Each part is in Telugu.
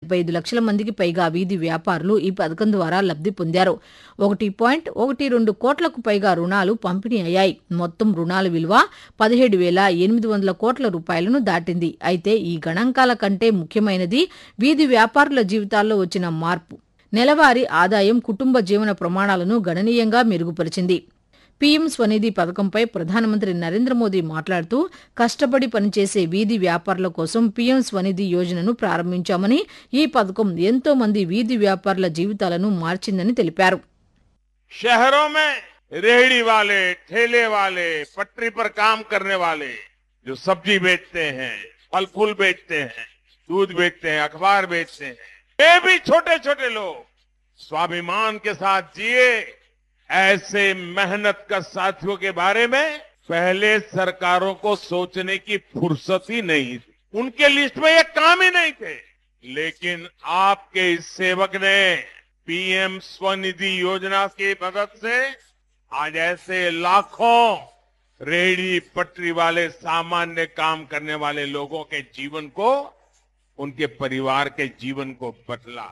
డెబ్బై ఐదు లక్షల మందికి పైగా వీధి వ్యాపారులు ఈ పథకం ద్వారా లబ్ధి పొందారు ఒకటి పాయింట్ ఒకటి రెండు కోట్లకు పైగా రుణాలు పంపిణీ అయ్యాయి మొత్తం రుణాల విలువ పదిహేడు వేల ఎనిమిది వందల కోట్ల రూపాయలను దాటింది అయితే ఈ గణాంకాల కంటే ముఖ్యమైనది వీధి వ్యాపారుల జీవితాల్లో వచ్చిన మార్పు నెలవారీ ఆదాయం కుటుంబ జీవన ప్రమాణాలను గణనీయంగా మెరుగుపరిచింది పీఎం స్వనిధి పథకంపై ప్రధానమంత్రి నరేంద్ర మోదీ మాట్లాడుతూ కష్టపడి పనిచేసే వీధి వ్యాపారుల కోసం పీఎం స్వనిధి యోజనను ప్రారంభించామని ఈ పథకం ఎంతో మంది వీధి వ్యాపారుల జీవితాలను మార్చిందని తెలిపారు शहरों में रेहड़ी वाले ठेले वाले पटरी पर काम करने वाले जो सब्जी बेचते हैं फल फूल बेचते हैं दूध बेचते हैं अखबार बेचते हैं ये भी छोटे छोटे लोग स्वाभिमान के साथ जिए ऐसे मेहनत कर साथियों के बारे में पहले सरकारों को सोचने की फुर्सत ही नहीं थी उनके लिस्ट में ये काम ही नहीं थे लेकिन आपके इस सेवक ने पीएम स्वनिधि योजना की मदद से आज ऐसे लाखों रेहड़ी पटरी वाले सामान्य काम करने वाले लोगों के जीवन को उनके परिवार के जीवन को बदला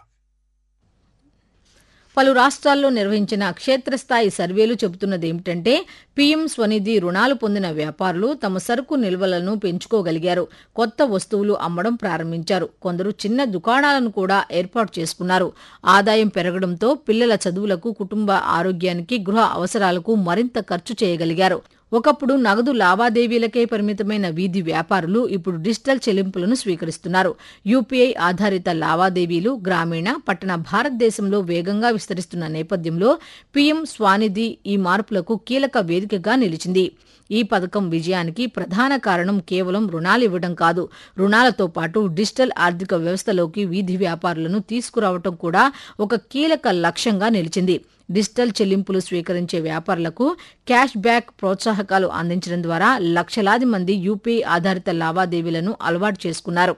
పలు రాష్ట్రాల్లో నిర్వహించిన క్షేత్రస్థాయి సర్వేలు చెబుతున్నదేమిటంటే పీఎం స్వనిధి రుణాలు పొందిన వ్యాపారులు తమ సరుకు నిల్వలను పెంచుకోగలిగారు కొత్త వస్తువులు అమ్మడం ప్రారంభించారు కొందరు చిన్న దుకాణాలను కూడా ఏర్పాటు చేసుకున్నారు ఆదాయం పెరగడంతో పిల్లల చదువులకు కుటుంబ ఆరోగ్యానికి గృహ అవసరాలకు మరింత ఖర్చు చేయగలిగారు ఒకప్పుడు నగదు లావాదేవీలకే పరిమితమైన వీధి వ్యాపారులు ఇప్పుడు డిజిటల్ చెల్లింపులను స్వీకరిస్తున్నారు యూపీఐ ఆధారిత లావాదేవీలు గ్రామీణ పట్టణ భారతదేశంలో వేగంగా విస్తరిస్తున్న నేపథ్యంలో పీఎం స్వానిధి ఈ మార్పులకు కీలక వేదికగా నిలిచింది ఈ పథకం విజయానికి ప్రధాన కారణం కేవలం రుణాలు ఇవ్వడం కాదు రుణాలతో పాటు డిజిటల్ ఆర్థిక వ్యవస్థలోకి వీధి వ్యాపారులను తీసుకురావడం కూడా ఒక కీలక లక్ష్యంగా నిలిచింది డిజిటల్ చెల్లింపులు స్వీకరించే వ్యాపారులకు క్యాష్ బ్యాక్ ప్రోత్సాహకాలు అందించడం ద్వారా లక్షలాది మంది యూపీఐ ఆధారిత లావాదేవీలను అలవాటు చేసుకున్నారు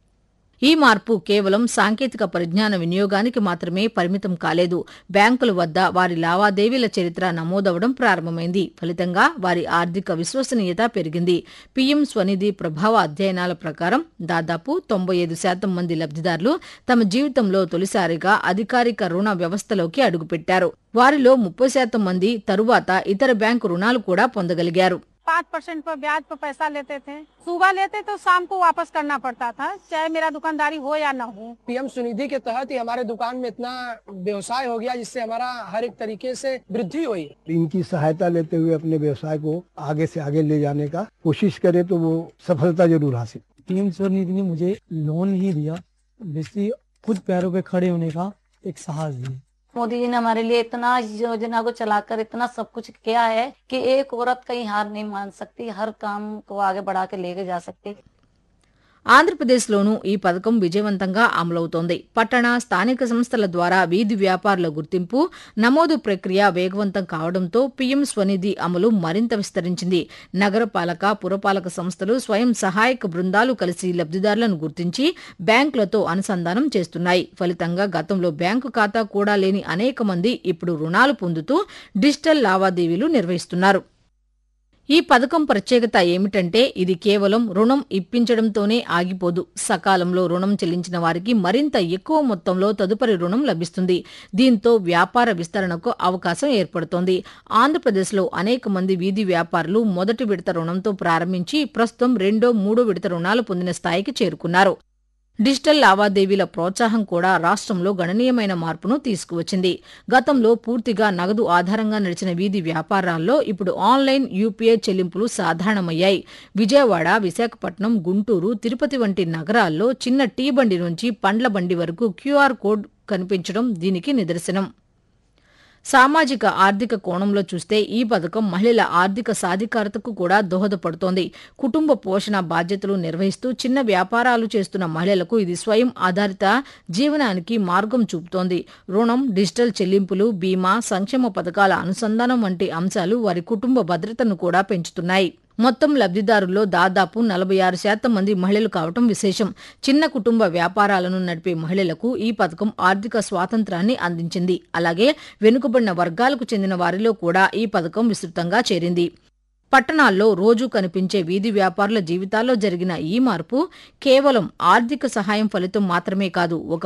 ఈ మార్పు కేవలం సాంకేతిక పరిజ్ఞాన వినియోగానికి మాత్రమే పరిమితం కాలేదు బ్యాంకుల వద్ద వారి లావాదేవీల చరిత్ర నమోదవడం ప్రారంభమైంది ఫలితంగా వారి ఆర్థిక విశ్వసనీయత పెరిగింది పీఎం స్వనిధి ప్రభావ అధ్యయనాల ప్రకారం దాదాపు తొంభై ఐదు శాతం మంది లబ్దిదారులు తమ జీవితంలో తొలిసారిగా అధికారిక రుణ వ్యవస్థలోకి అడుగుపెట్టారు వారిలో ముప్పై శాతం మంది తరువాత ఇతర బ్యాంకు రుణాలు కూడా పొందగలిగారు पाँच परसेंट पर ब्याज पर पैसा लेते थे सुबह लेते तो शाम को वापस करना पड़ता था चाहे मेरा दुकानदारी हो या ना हो पीएम सुनिधि के तहत ही हमारे दुकान में इतना व्यवसाय हो गया जिससे हमारा हर एक तरीके से वृद्धि हुई इनकी सहायता लेते हुए अपने व्यवसाय को आगे से आगे ले जाने का कोशिश करे तो वो सफलता जरूर हासिल पीएम स्वनिधि ने मुझे लोन ही दिया जिससे खुद पैरों पे खड़े होने का एक साहस दिया मोदी जी ने हमारे लिए इतना योजना को चलाकर इतना सब कुछ किया है कि एक औरत कहीं हार नहीं मान सकती हर काम को आगे बढ़ा के लेके जा सकती ఆంధ్రప్రదేశ్లోనూ ఈ పథకం విజయవంతంగా అమలవుతోంది పట్టణ స్థానిక సంస్థల ద్వారా వీధి వ్యాపారుల గుర్తింపు నమోదు ప్రక్రియ వేగవంతం కావడంతో పీఎం స్వనిధి అమలు మరింత విస్తరించింది నగరపాలక పురపాలక సంస్థలు స్వయం సహాయక బృందాలు కలిసి లబ్దిదారులను గుర్తించి బ్యాంకులతో అనుసంధానం చేస్తున్నాయి ఫలితంగా గతంలో బ్యాంకు ఖాతా కూడా లేని అనేక మంది ఇప్పుడు రుణాలు పొందుతూ డిజిటల్ లావాదేవీలు నిర్వహిస్తున్నారు ఈ పథకం ప్రత్యేకత ఏమిటంటే ఇది కేవలం రుణం ఇప్పించడంతోనే ఆగిపోదు సకాలంలో రుణం చెల్లించిన వారికి మరింత ఎక్కువ మొత్తంలో తదుపరి రుణం లభిస్తుంది దీంతో వ్యాపార విస్తరణకు అవకాశం ఏర్పడుతోంది ఆంధ్రప్రదేశ్లో అనేక మంది వీధి వ్యాపారులు మొదటి విడత రుణంతో ప్రారంభించి ప్రస్తుతం రెండో మూడో విడత రుణాలు పొందిన స్థాయికి చేరుకున్నారు డిజిటల్ లావాదేవీల ప్రోత్సాహం కూడా రాష్ట్రంలో గణనీయమైన మార్పును తీసుకువచ్చింది గతంలో పూర్తిగా నగదు ఆధారంగా నడిచిన వీధి వ్యాపారాల్లో ఇప్పుడు ఆన్లైన్ యూపీఐ చెల్లింపులు సాధారణమయ్యాయి విజయవాడ విశాఖపట్నం గుంటూరు తిరుపతి వంటి నగరాల్లో చిన్న టీ బండి నుంచి పండ్ల బండి వరకు క్యూఆర్ కోడ్ కనిపించడం దీనికి నిదర్శనం సామాజిక ఆర్థిక కోణంలో చూస్తే ఈ పథకం మహిళల ఆర్థిక సాధికారతకు కూడా దోహదపడుతోంది కుటుంబ పోషణ బాధ్యతలు నిర్వహిస్తూ చిన్న వ్యాపారాలు చేస్తున్న మహిళలకు ఇది స్వయం ఆధారిత జీవనానికి మార్గం చూపుతోంది రుణం డిజిటల్ చెల్లింపులు బీమా సంక్షేమ పథకాల అనుసంధానం వంటి అంశాలు వారి కుటుంబ భద్రతను కూడా పెంచుతున్నాయి మొత్తం లబ్దిదారుల్లో దాదాపు నలభై ఆరు శాతం మంది మహిళలు కావటం విశేషం చిన్న కుటుంబ వ్యాపారాలను నడిపే మహిళలకు ఈ పథకం ఆర్థిక స్వాతంత్రాన్ని అందించింది అలాగే వెనుకబడిన వర్గాలకు చెందిన వారిలో కూడా ఈ పథకం విస్తృతంగా చేరింది పట్టణాల్లో రోజూ కనిపించే వీధి వ్యాపారుల జీవితాల్లో జరిగిన ఈ మార్పు కేవలం ఆర్థిక సహాయం ఫలితం మాత్రమే కాదు ఒక